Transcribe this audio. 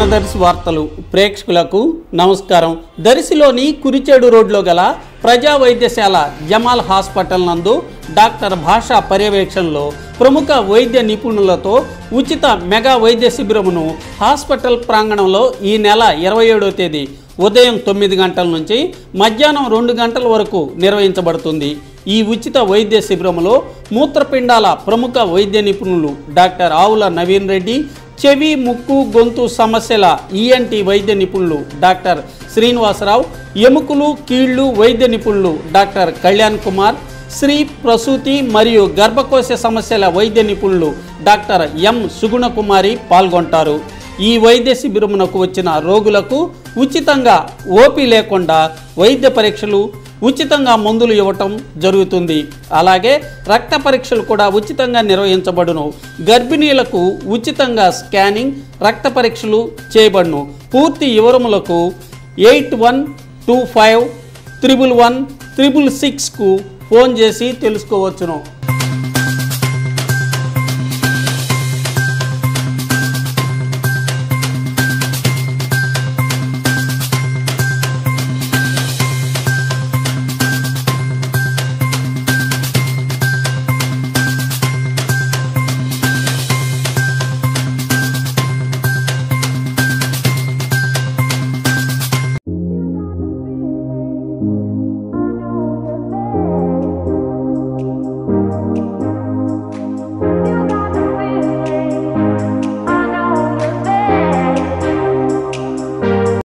దర్శి వార్తలు ప్రేక్షకులకు నమస్కారం దర్శిలోని కురిచేడు రోడ్లో గల ప్రజా వైద్యశాల జమాల్ హాస్పిటల్ నందు డాక్టర్ భాషా పర్యవేక్షణలో ప్రముఖ వైద్య నిపుణులతో ఉచిత మెగా వైద్య శిబిరమును హాస్పిటల్ ప్రాంగణంలో ఈ నెల ఇరవై ఏడో తేదీ ఉదయం తొమ్మిది గంటల నుంచి మధ్యాహ్నం రెండు గంటల వరకు నిర్వహించబడుతుంది ఈ ఉచిత వైద్య శిబిరంలో మూత్రపిండాల ప్రముఖ వైద్య నిపుణులు డాక్టర్ ఆవుల నవీన్ రెడ్డి చెవి ముక్కు గొంతు సమస్యల ఈఎన్టీ వైద్య నిపుణులు డాక్టర్ శ్రీనివాసరావు ఎముకలు కీళ్లు వైద్య నిపుణులు డాక్టర్ కళ్యాణ్ కుమార్ స్త్రీ ప్రసూతి మరియు గర్భకోశ సమస్యల వైద్య నిపుణులు డాక్టర్ ఎం సుగుణకుమారి పాల్గొంటారు ఈ వైద్య శిబిరమునకు వచ్చిన రోగులకు ఉచితంగా ఓపీ లేకుండా వైద్య పరీక్షలు ఉచితంగా మందులు ఇవ్వటం జరుగుతుంది అలాగే రక్త పరీక్షలు కూడా ఉచితంగా నిర్వహించబడును గర్భిణీలకు ఉచితంగా స్కానింగ్ రక్త పరీక్షలు చేయబడును పూర్తి వివరములకు eight one two five triple one triple సిక్స్కు ఫోన్ చేసి తెలుసుకోవచ్చును